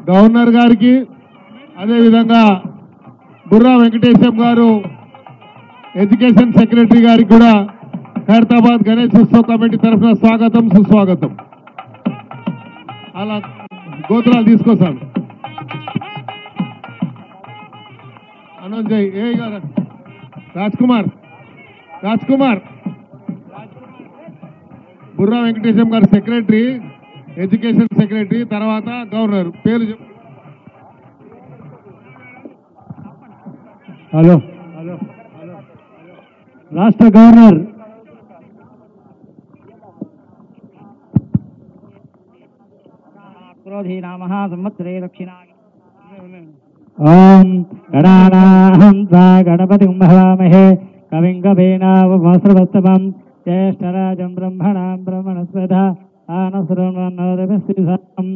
Governor గారికి అదేవిధంగా బుర్రా వెంకటేశం గారు ఎడ్యుకేషన్ సెక్రటరీ గారికి కూడా ఖైరతాబాద్ గణేష్ ఉత్సవ్ కమిటీ తరఫున స్వాగతం సుస్వాగతం అలా గోత్రాలు తీసుకోసాను అనౌన్స్ చేయి ఏ గారు Raj Kumar Raj Kumar Burra Venkatesham garu secretary education secretary తర్వాత గవర్నర్ పేరు చెప్పు హలో రాష్ట్ర గవర్నర్ క్రోధీనామః సంవత్సరే దక్షిణాయ ఓం గణానాహం త్వా గణపతిం భవామహే కవిం కవీనావస్రవస్తమం జ్యేష్ఠరాజం బ్రహ్మణాం బ్రహ్మణస్పద ఆనశ్రవణోదభిస్తిసాం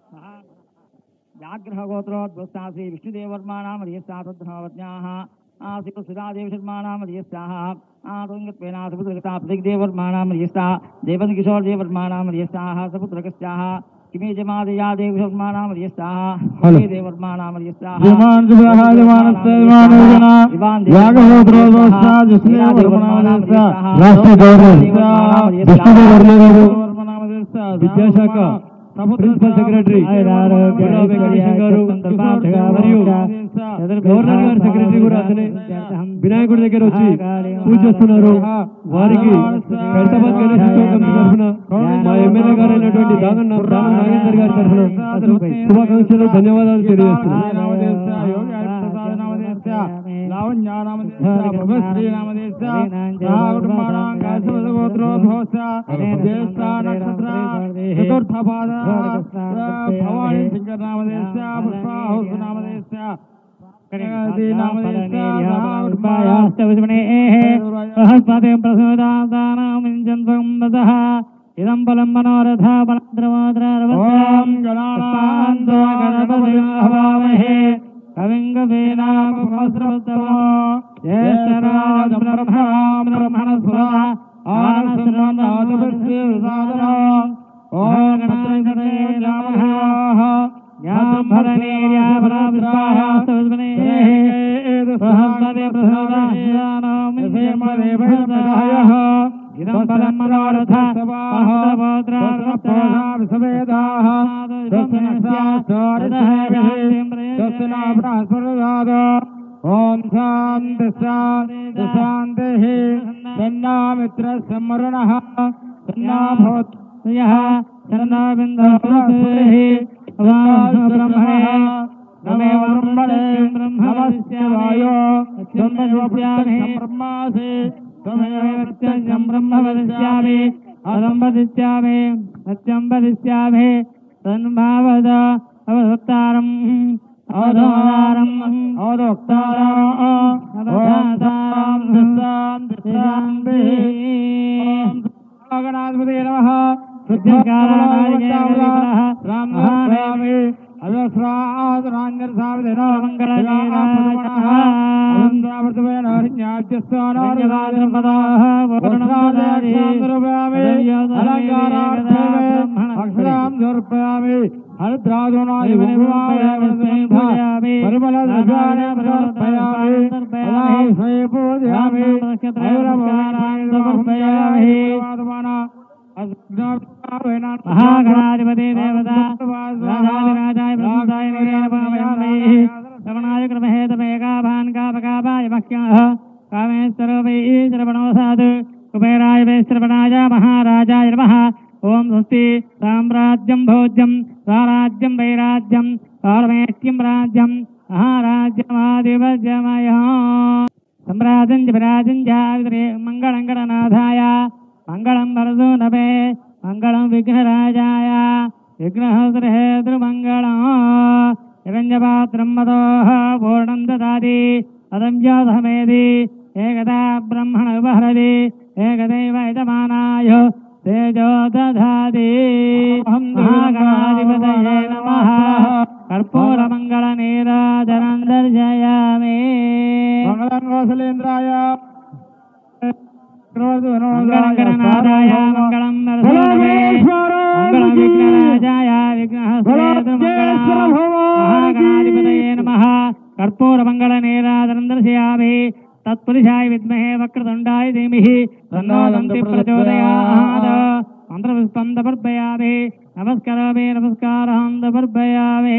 వ్యాఘ్రగోత్రోద్భుస్తాసి విష్ణుదేవర్మాణామధీస్తాతద్భావజ్ఞాः ఆసికు సుధాదేవశర్మాణామధీస్తాः ఆతుంగత్వేనాసపుత్రగతా ప్రతిగ్దేవర్మాణామధీస్తా దేవన్ కిశోర్ దేవర్మాణామధీస్తాः సపుత్రకస్యాः किमे जमादया देवशर्माणामधीस्ताः హలో. किमे देवर्माणामधीस्ताः శ్రీమాన్ శుభాజమానస్తమానోజన యాగహోత్రోదోస్తా జిష్ణుదేవర్మనామదేస్తా రాష్ట్ర గవర్నర్ విష్ణుదేవర్మనాడు విద్యాశాఖ ప్రిన్సిపల్ సెక్రటరీ బుర్రా వెంకటేశం గారు మరియు గవర్నర్ గారి సెక్రటరీ కూడా అతనే వినాయకుడి దగ్గర వచ్చి పూజ చేస్తున్నారు వారికి హైదరాబాద్ గణేష్ ఉత్సవ కమిటీ తరఫున మా ఎమ్మెల్యే గారు అయినటువంటి దానం దానం నాగేందర్ గారి తరఫున శుభాకాంక్షలు ధన్యవాదాలు ఇదం బలం మనోరథ బలద్రమోద్రమహే కవిం కవీనామస్రవస్తమో జ్యేష్ఠరాజం బ్రహ్మణాం బ్రహ్మణస్పద ఆనశ్రవణోదభిస్తిసాదనో ఓం గణపతే నమః జ్ఞాతం భరణీర్యాభరణాభిస్వాహాస్తవస్మనే సహస్రదే ప్రసోదానాం దేవదేవదాయః ఇదం పదం మనోరథ సవేదాః ఓం శాంతి శాంతి శాంతి సన్నామిత్ర సంవరణ సన్నాభవత్య సన్నాబిందీ బ్రహ్మణే నమే బ్రహ్మణే బ్రహ్మవస్యాయో బ్రహ్మాసి త్వమేవ బ్రహ్మ వదిష్యామి అహం వదిష్యామి సత్యం వదిష్యామి తన్భావద అవసత్తారం అవధోదారం అవదోక్తారం అవధాతారం శాంతి శాంతి గణాధిపతి నమః రామామి మహాగణాధిపతి దేవత రాజాయ ప్రసాదాయ నిరాయ రమణాయ క్రమహేతమేకాభాన్ కాపకాపాయ మహ్యాః కామేశ్వరో వై శ్రవణోసాద్ కుబేరాయ వై శ్రవణాయ మహారాజాయ నమః ఓం స్వస్తి సామ్రాజ్యం భోజ్యం స్వరాజ్యం వైరాజ్యం పారమేష్ట్యం రాజ్యం మహారాజ్యమాధిపత్యమయ సమ్రాజం జపరాజం జావిత్రే మంగళం గణనాథాయ మంగళం వరదో నమే మంగళం విఘ్నరాజాయ విఘ్నహస్రహేతృమంగళం హిరణ్యపాత్రం మదోహ పూర్ణం దదాతి పదం జాధమేది ఏకదా బ్రహ్మణ ఉపహరది ఏకదైవ యజమానాయ తేజో దధాతి మహాగణాధిపతయే నమః కర్పూర మంగళ నీరాజనం దర్శయామి మంగళం కౌశలేంద్రాయ మంగళగణనాథాయ మంగళం నరసింహాయ మంగళం విఘ్నరాజాయ విఘ్నహస్తేతు మంగళం कर्पूरमङ्गलनेरादरं दर्शयामि तत्पुरुषाय विद्महे वक्रतुण्डाय धीमहि तन्नो दन्ति प्रचोदयात् मन्त्रपुष्पं समर्पयामि नमस्करामि नमस्कारं समर्पयामि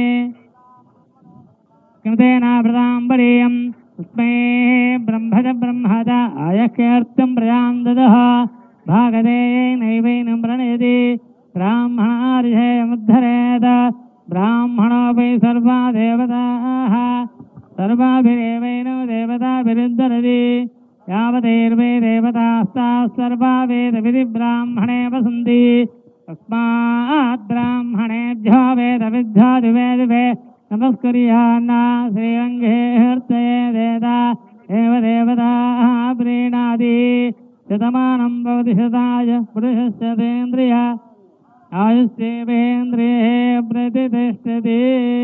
कृतेनाभृताम्बरीयं तस्मै ब्रह्मज ब्रह्मज आयक्यर्थं प्रजां ददः भागदे नैवैनं प्रणयति ब्राह्मणार्षयमुद्धरेत ब्राह्मणोऽपि सर्वा देवताः सर्वाभिरेवैनो देवताभिरुद्धरति यावदेर्वे देवतास्ताः सर्वा वेदविधि ब्राह्मणे वसन्ति तस्मात् ब्राह्मणेभ्यो वेदविद्यो दिवे दिवे नमस्कुर्यान्ना श्रीरङ्गे हर्तये देता एव देवताः प्रीणाति शतमानं भवति शताय पुरुषस्यतेन्द्रिय आयुष्येवेन्द्रिये प्रतिष्ठति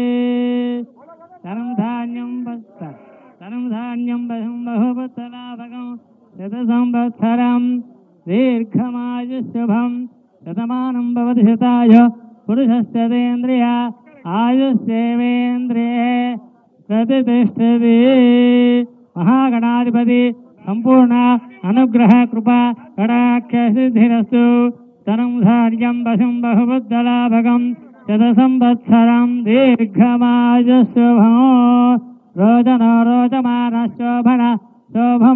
धनं धान्यं वत्स धनं धान्यं वशं बहुवत्सलाभकं शतसंवत्सरं दीर्घमायुष्यभं शतमानं भवति शताय पुरुषस्यतेन्द्रिय आयुष्येवेन्द्रिये प्रतिष्ठति महागणाधिपति सम्पूर्ण अनुग्रह कृपा कडाख्यसिद्धिरस्तु तनं धार्यं वशं बहुबुद्धलाभकं शतसंवत्सरं दीर्घमायुष्यभो रोदनो रोचमान शोभन शोभो